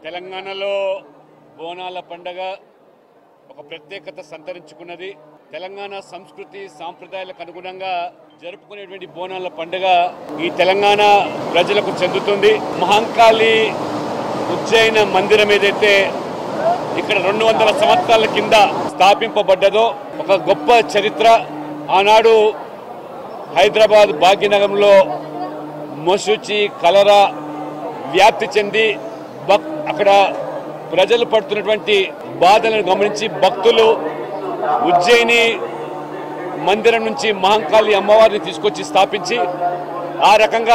తెలంగాణలో బోనాల పండగ ఒక ప్రత్యేకత సంతరించుకున్నది తెలంగాణ సంస్కృతి సాంప్రదాయాలకు అనుగుణంగా జరుపుకునేటువంటి బోనాల పండుగ ఈ తెలంగాణ ప్రజలకు చెందుతుంది మహంకాళి ఉజ్జయిన మందిరం ఏదైతే ఇక్కడ రెండు వందల సంవత్సరాల కింద స్థాపింపబడ్డదో ఒక గొప్ప చరిత్ర ఆనాడు హైదరాబాద్ భాగ్యనగరంలో మసూచి కలరా వ్యాప్తి చెంది భక్ అక్కడ ప్రజలు పడుతున్నటువంటి బాధలను గమనించి భక్తులు ఉజ్జయిని మందిరం నుంచి మహంకాళి అమ్మవారిని తీసుకొచ్చి స్థాపించి ఆ రకంగా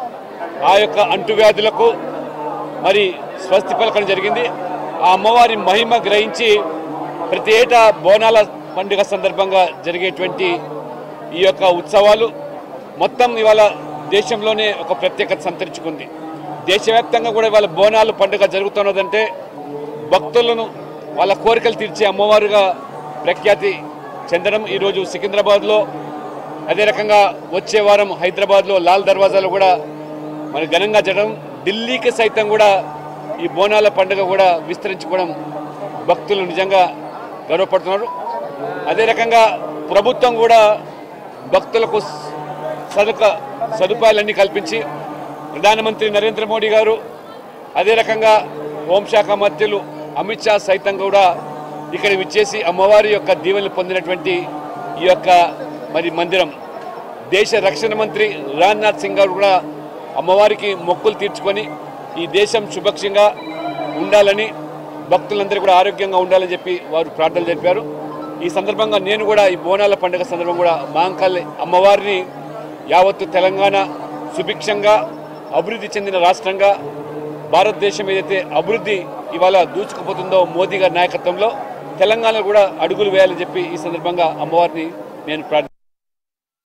ఆ యొక్క అంటువ్యాధులకు మరి స్వస్తి పలకడం జరిగింది ఆ అమ్మవారి మహిమ గ్రహించి ప్రతి ఏటా బోనాల పండుగ సందర్భంగా జరిగేటువంటి ఈ యొక్క ఉత్సవాలు మొత్తం ఇవాళ దేశంలోనే ఒక ప్రత్యేకత సంతరించుకుంది దేశవ్యాప్తంగా కూడా ఇవాళ బోనాలు పండుగ జరుగుతున్నదంటే భక్తులను వాళ్ళ కోరికలు తీర్చే అమ్మవారుగా ప్రఖ్యాతి చెందడం ఈరోజు సికింద్రాబాద్లో అదే రకంగా వచ్చే వారం హైదరాబాద్లో లాల్ దర్వాజాలో కూడా మరి ఘనంగా జరగడం ఢిల్లీకి సైతం కూడా ఈ బోనాల పండుగ కూడా విస్తరించుకోవడం భక్తులు నిజంగా గర్వపడుతున్నారు అదే రకంగా ప్రభుత్వం కూడా భక్తులకు సదుక సదుపాయాలన్నీ కల్పించి ప్రధానమంత్రి నరేంద్ర మోడీ గారు అదే రకంగా హోంశాఖ మంత్రులు అమిత్ షా సైతం కూడా ఇక్కడ విచ్చేసి అమ్మవారి యొక్క దీవెనలు పొందినటువంటి ఈ యొక్క మరి మందిరం దేశ రక్షణ మంత్రి రాజ్నాథ్ సింగ్ గారు కూడా అమ్మవారికి మొక్కులు తీర్చుకొని ఈ దేశం సుభక్షంగా ఉండాలని భక్తులందరూ కూడా ఆరోగ్యంగా ఉండాలని చెప్పి వారు ప్రార్థనలు జరిపారు ఈ సందర్భంగా నేను కూడా ఈ బోనాల పండుగ సందర్భంగా కూడా మహంకాళి అమ్మవారిని యావత్తు తెలంగాణ సుభిక్షంగా అభివృద్ధి చెందిన రాష్ట్రంగా భారతదేశం ఏదైతే అభివృద్ధి ఇవాళ దూచుకుపోతుందో మోదీ గారి నాయకత్వంలో తెలంగాణ కూడా అడుగులు వేయాలని చెప్పి ఈ సందర్భంగా అమ్మవారిని నేను ప్రార్థి